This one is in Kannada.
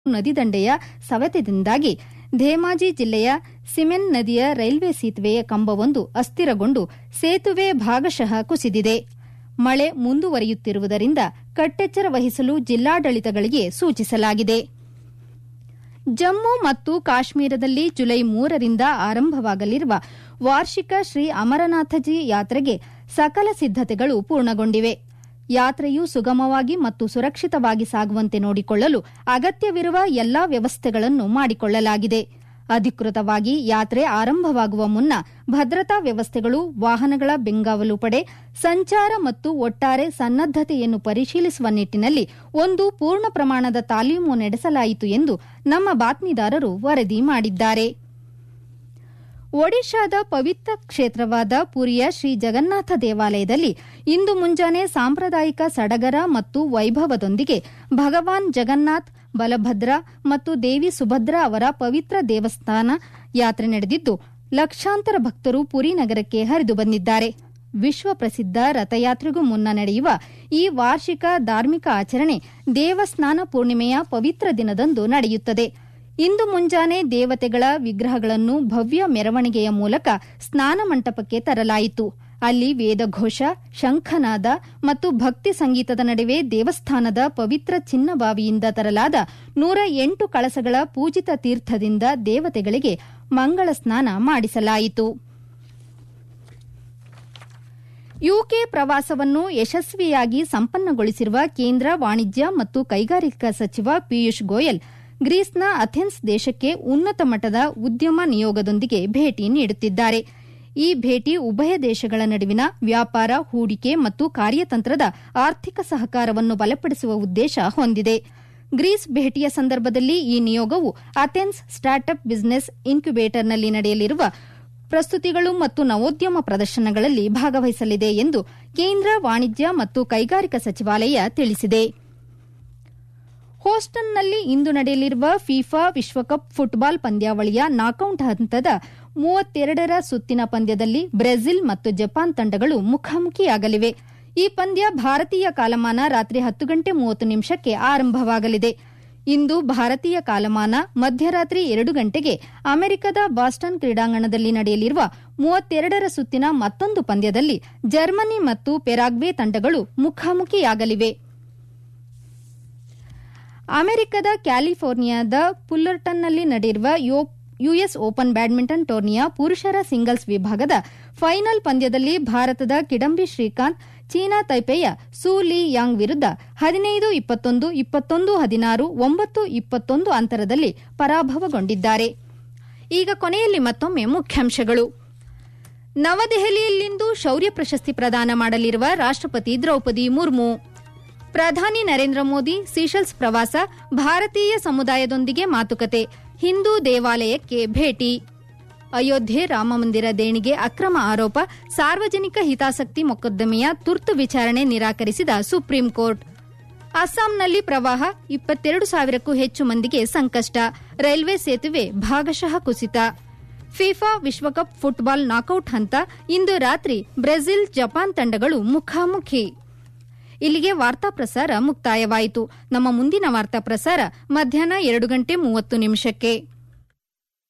ನದಿ ದಂಡೆಯ ಸವೆತದಿಂದಾಗಿ ಧೇಮಾಜಿ ಜಿಲ್ಲೆಯ ಸಿಮೆನ್ ನದಿಯ ರೈಲ್ವೆ ಸೇತುವೆಯ ಕಂಬವೊಂದು ಅಸ್ಥಿರಗೊಂಡು ಸೇತುವೆ ಭಾಗಶಃ ಕುಸಿದಿದೆ ಮಳೆ ಮುಂದುವರಿಯುತ್ತಿರುವುದರಿಂದ ಕಟ್ಟೆಚ್ಚರ ವಹಿಸಲು ಜಿಲ್ಲಾಡಳಿತಗಳಿಗೆ ಸೂಚಿಸಲಾಗಿದೆ ಜಮ್ಮು ಮತ್ತು ಕಾಶ್ಮೀರದಲ್ಲಿ ಜುಲೈ ಮೂರರಿಂದ ಆರಂಭವಾಗಲಿರುವ ವಾರ್ಷಿಕ ಶ್ರೀ ಅಮರನಾಥಜಿ ಯಾತ್ರೆಗೆ ಸಕಲ ಸಿದ್ದತೆಗಳು ಪೂರ್ಣಗೊಂಡಿವೆ ಯಾತ್ರೆಯು ಸುಗಮವಾಗಿ ಮತ್ತು ಸುರಕ್ಷಿತವಾಗಿ ಸಾಗುವಂತೆ ನೋಡಿಕೊಳ್ಳಲು ಅಗತ್ಯವಿರುವ ಎಲ್ಲಾ ವ್ಯವಸ್ಥೆಗಳನ್ನು ಮಾಡಿಕೊಳ್ಳಲಾಗಿದೆ ಅಧಿಕೃತವಾಗಿ ಯಾತ್ರೆ ಆರಂಭವಾಗುವ ಮುನ್ನ ಭದ್ರತಾ ವ್ಯವಸ್ಥೆಗಳು ವಾಹನಗಳ ಬೆಂಗಾವಲು ಪಡೆ ಸಂಚಾರ ಮತ್ತು ಒಟ್ಟಾರೆ ಸನ್ನದ್ದತೆಯನ್ನು ಪರಿಶೀಲಿಸುವ ನಿಟ್ಟಿನಲ್ಲಿ ಒಂದು ಪೂರ್ಣ ಪ್ರಮಾಣದ ತಾಲೀಮು ನಡೆಸಲಾಯಿತು ಎಂದು ನಮ್ಮ ಬಾತ್ಮೀದಾರರು ವರದಿ ಮಾಡಿದ್ದಾರೆ ಒಡಿಶಾದ ಪವಿತ್ರ ಕ್ಷೇತ್ರವಾದ ಪುರಿಯ ಶ್ರೀ ಜಗನ್ನಾಥ ದೇವಾಲಯದಲ್ಲಿ ಇಂದು ಮುಂಜಾನೆ ಸಾಂಪ್ರದಾಯಿಕ ಸಡಗರ ಮತ್ತು ವೈಭವದೊಂದಿಗೆ ಭಗವಾನ್ ಜಗನ್ನಾಥ್ ಬಲಭದ್ರ ಮತ್ತು ದೇವಿ ಸುಭದ್ರ ಅವರ ಪವಿತ್ರ ದೇವಸ್ಥಾನ ಯಾತ್ರೆ ನಡೆದಿದ್ದು ಲಕ್ಷಾಂತರ ಭಕ್ತರು ಪುರಿ ನಗರಕ್ಕೆ ಹರಿದು ಬಂದಿದ್ದಾರೆ ವಿಶ್ವ ಪ್ರಸಿದ್ದ ರಥಯಾತ್ರೆಗೂ ಮುನ್ನ ನಡೆಯುವ ಈ ವಾರ್ಷಿಕ ಧಾರ್ಮಿಕ ಆಚರಣೆ ದೇವಸ್ನಾನ ಪೂರ್ಣಿಮೆಯ ಪವಿತ್ರ ದಿನದಂದು ನಡೆಯುತ್ತದೆ ಇಂದು ಮುಂಜಾನೆ ದೇವತೆಗಳ ವಿಗ್ರಹಗಳನ್ನು ಭವ್ಯ ಮೆರವಣಿಗೆಯ ಮೂಲಕ ಸ್ನಾನ ಮಂಟಪಕ್ಕೆ ತರಲಾಯಿತು ಅಲ್ಲಿ ವೇದಘೋಷ ಶಂಖನಾದ ಮತ್ತು ಭಕ್ತಿ ಸಂಗೀತದ ನಡುವೆ ದೇವಸ್ಥಾನದ ಪವಿತ್ರ ಚಿನ್ನಬಾವಿಯಿಂದ ತರಲಾದ ನೂರ ಎಂಟು ಕಳಸಗಳ ಪೂಜಿತ ತೀರ್ಥದಿಂದ ದೇವತೆಗಳಿಗೆ ಮಂಗಳ ಸ್ನಾನ ಮಾಡಿಸಲಾಯಿತು ಯುಕೆ ಪ್ರವಾಸವನ್ನು ಯಶಸ್ವಿಯಾಗಿ ಸಂಪನ್ನಗೊಳಿಸಿರುವ ಕೇಂದ್ರ ವಾಣಿಜ್ಯ ಮತ್ತು ಕೈಗಾರಿಕಾ ಸಚಿವ ಪಿಯೂಷ್ ಗೋಯಲ್ ಗ್ರೀಸ್ನ ಅಥೆನ್ಸ್ ದೇಶಕ್ಕೆ ಉನ್ನತ ಮಟ್ಟದ ಉದ್ಯಮ ನಿಯೋಗದೊಂದಿಗೆ ಭೇಟಿ ನೀಡುತ್ತಿದ್ದಾರೆ ಈ ಭೇಟಿ ಉಭಯ ದೇಶಗಳ ನಡುವಿನ ವ್ಯಾಪಾರ ಹೂಡಿಕೆ ಮತ್ತು ಕಾರ್ಯತಂತ್ರದ ಆರ್ಥಿಕ ಸಹಕಾರವನ್ನು ಬಲಪಡಿಸುವ ಉದ್ದೇಶ ಹೊಂದಿದೆ ಗ್ರೀಸ್ ಭೇಟಿಯ ಸಂದರ್ಭದಲ್ಲಿ ಈ ನಿಯೋಗವು ಅಥೆನ್ಸ್ ಸ್ಟಾರ್ಟ್ಅಪ್ ಬಿಸಿನೆಸ್ ಇನ್ಕ್ಯುಬೇಟರ್ನಲ್ಲಿ ನಡೆಯಲಿರುವ ಪ್ರಸ್ತುತಿಗಳು ಮತ್ತು ನವೋದ್ಯಮ ಪ್ರದರ್ಶನಗಳಲ್ಲಿ ಭಾಗವಹಿಸಲಿದೆ ಎಂದು ಕೇಂದ್ರ ವಾಣಿಜ್ಯ ಮತ್ತು ಕೈಗಾರಿಕಾ ಸಚಿವಾಲಯ ತಿಳಿಸಿದೆ ಹೋಸ್ಟನ್ನಲ್ಲಿ ಇಂದು ನಡೆಯಲಿರುವ ಫಿಫಾ ವಿಶ್ವಕಪ್ ಫುಟ್ಬಾಲ್ ಪಂದ್ಯಾವಳಿಯ ನಾಕೌಟ್ ಹಂತದ ಮೂವತ್ತೆರಡರ ಸುತ್ತಿನ ಪಂದ್ಯದಲ್ಲಿ ಬ್ರೆಜಿಲ್ ಮತ್ತು ಜಪಾನ್ ತಂಡಗಳು ಮುಖಾಮುಖಿಯಾಗಲಿವೆ ಈ ಪಂದ್ಯ ಭಾರತೀಯ ಕಾಲಮಾನ ರಾತ್ರಿ ಹತ್ತು ಗಂಟೆ ಮೂವತ್ತು ನಿಮಿಷಕ್ಕೆ ಆರಂಭವಾಗಲಿದೆ ಇಂದು ಭಾರತೀಯ ಕಾಲಮಾನ ಮಧ್ಯರಾತ್ರಿ ಎರಡು ಗಂಟೆಗೆ ಅಮೆರಿಕದ ಬಾಸ್ಟನ್ ಕ್ರೀಡಾಂಗಣದಲ್ಲಿ ನಡೆಯಲಿರುವ ಮೂವತ್ತೆರಡರ ಸುತ್ತಿನ ಮತ್ತೊಂದು ಪಂದ್ಯದಲ್ಲಿ ಜರ್ಮನಿ ಮತ್ತು ಪೆರಾಗ್ವೆ ತಂಡಗಳು ಮುಖಾಮುಖಿಯಾಗಲಿವೆ ಅಮೆರಿಕದ ಕ್ಯಾಲಿಫೋರ್ನಿಯಾದ ಪುಲ್ಲರ್ಟನ್ನಲ್ಲಿ ನಡೆಯುವ ಯುಎಸ್ ಓಪನ್ ಬ್ಯಾಡ್ಮಿಂಟನ್ ಟೂರ್ನಿಯ ಪುರುಷರ ಸಿಂಗಲ್ಸ್ ವಿಭಾಗದ ಫೈನಲ್ ಪಂದ್ಯದಲ್ಲಿ ಭಾರತದ ಕಿಡಂಬಿ ಶ್ರೀಕಾಂತ್ ಚೀನಾ ತೈಪೆಯ ಸೂ ಲೀ ಯಾಂಗ್ ವಿರುದ್ಧ ಹದಿನೈದು ಇಪ್ಪತ್ತೊಂದು ಇಪ್ಪತ್ತೊಂದು ಹದಿನಾರು ಒಂಬತ್ತು ಇಪ್ಪತ್ತೊಂದು ಅಂತರದಲ್ಲಿ ಪರಾಭವಗೊಂಡಿದ್ದಾರೆ ಈಗ ಕೊನೆಯಲ್ಲಿ ಮತ್ತೊಮ್ಮೆ ಮುಖ್ಯಾಂಶಗಳು ನವದೆಹಲಿಯಲ್ಲಿಂದು ಶೌರ್ಯ ಪ್ರಶಸ್ತಿ ಪ್ರದಾನ ಮಾಡಲಿರುವ ರಾಷ್ಟಪತಿ ದ್ರೌಪದಿ ಮುರ್ಮು ಪ್ರಧಾನಿ ನರೇಂದ್ರ ಮೋದಿ ಸೀಶೆಲ್ಸ್ ಪ್ರವಾಸ ಭಾರತೀಯ ಸಮುದಾಯದೊಂದಿಗೆ ಮಾತುಕತೆ ಹಿಂದೂ ದೇವಾಲಯಕ್ಕೆ ಭೇಟಿ ಅಯೋಧ್ಯೆ ರಾಮಮಂದಿರ ದೇಣಿಗೆ ಅಕ್ರಮ ಆರೋಪ ಸಾರ್ವಜನಿಕ ಹಿತಾಸಕ್ತಿ ಮೊಕದ್ದಮೆಯ ತುರ್ತು ವಿಚಾರಣೆ ನಿರಾಕರಿಸಿದ ಸುಪ್ರೀಂ ಕೋರ್ಟ್ ಅಸ್ಸಾಂನಲ್ಲಿ ಪ್ರವಾಹ ಇಪ್ಪತ್ತೆರಡು ಸಾವಿರಕ್ಕೂ ಹೆಚ್ಚು ಮಂದಿಗೆ ಸಂಕಷ್ಟ ರೈಲ್ವೆ ಸೇತುವೆ ಭಾಗಶಃ ಕುಸಿತ ಫಿಫಾ ವಿಶ್ವಕಪ್ ಫುಟ್ಬಾಲ್ ನಾಕೌಟ್ ಹಂತ ಇಂದು ರಾತ್ರಿ ಬ್ರೆಜಿಲ್ ಜಪಾನ್ ತಂಡಗಳು ಮುಖಾಮುಖಿ ಇಲ್ಲಿಗೆ ವಾರ್ತಾ ಪ್ರಸಾರ ಮುಕ್ತಾಯವಾಯಿತು ನಮ್ಮ ಮುಂದಿನ ವಾರ್ತಾ ಪ್ರಸಾರ ಮಧ್ಯಾಹ್ನ ಎರಡು ಗಂಟೆ ಮೂವತ್ತು ನಿಮಿಷಕ್ಕೆ